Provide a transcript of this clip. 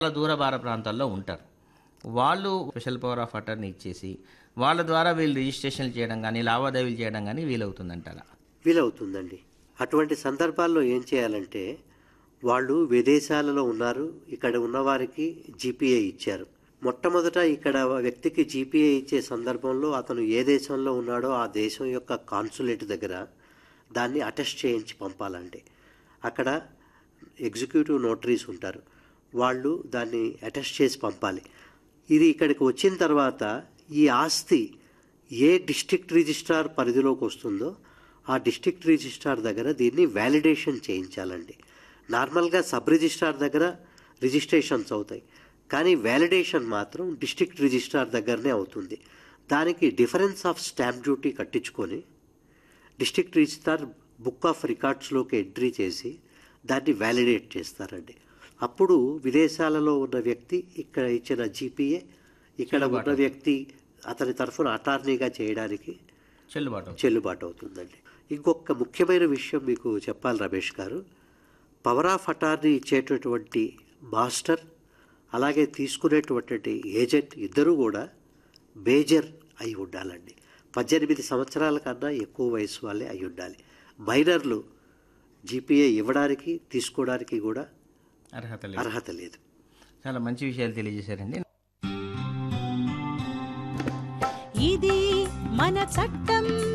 చాలా దూర భార ప్రాంతాల్లో ఉంటారు వాళ్ళు స్పెషల్ పవర్ ఆఫ్ అటర్నీ ఇచ్చేసి వాళ్ళ ద్వారా వీళ్ళు రిజిస్ట్రేషన్ చేయడం కానీ లావాదేవీలు చేయడం కానీ వీలవుతుందంటారా వీలవుతుందండి అటువంటి సందర్భాల్లో ఏం చేయాలంటే వాళ్ళు విదేశాలలో ఉన్నారు ఇక్కడ ఉన్నవారికి జీపీఏ ఇచ్చారు మొట్టమొదట ఇక్కడ వ్యక్తికి జీపీఏ ఇచ్చే సందర్భంలో అతను ఏ దేశంలో ఉన్నాడో ఆ దేశం యొక్క కాన్సులేట్ దగ్గర దాన్ని అటెస్ట్ చేయించి పంపాలండి అక్కడ ఎగ్జిక్యూటివ్ నోటరీస్ ఉంటారు వాళ్ళు దాన్ని అటెస్ట్ చేసి పంపాలి ఇది ఇక్కడికి వచ్చిన తర్వాత ఈ ఆస్తి ఏ డిస్ట్రిక్ట్ రిజిస్ట్రార్ పరిధిలోకి వస్తుందో ఆ డిస్ట్రిక్ట్ రిజిస్ట్రార్ దగ్గర దీన్ని వ్యాలిడేషన్ చేయించాలండి నార్మల్గా సబ్ రిజిస్ట్రార్ దగ్గర రిజిస్ట్రేషన్స్ అవుతాయి కానీ వ్యాలిడేషన్ మాత్రం డిస్ట్రిక్ట్ రిజిస్ట్రార్ దగ్గరనే అవుతుంది దానికి డిఫరెన్స్ ఆఫ్ స్టాంప్ డ్యూటీ కట్టించుకొని డిస్ట్రిక్ట్ రిజిస్ట్రార్ బుక్ ఆఫ్ రికార్డ్స్లోకి ఎంట్రీ చేసి దాన్ని వ్యాలిడేట్ చేస్తారండి అప్పుడు విదేశాలలో ఉన్న వ్యక్తి ఇక్కడ ఇచ్చిన జీపీఏ ఇక్కడ ఉన్న వ్యక్తి అతని తరఫున అటార్నీగా చేయడానికి చెల్లుబాటు అవుతుంది. చెల్లుబాటు అవుతుందండి ఇంకొక ముఖ్యమైన విషయం మీకు చెప్పాలి Ramesh garu power of attorney ఇచ్చేటటువంటి మాస్టర్ అలాగే తీసుకునేటువంటి ఏజెంట్ ఇద్దరూ కూడా మేజర్ అయి ఉండాలండి పద్దెనిమిది సంవత్సరాల కన్నా ఎక్కువ వయసు వాళ్ళే అయి ఉండాలి మైనర్లు జీపీఏ ఇవ్వడానికి తీసుకోవడానికి కూడా అర్హత లేదు అర్హత లేదు చాలా మంచి విషయాలు తెలియజేశారండి ఇది మన చట్టం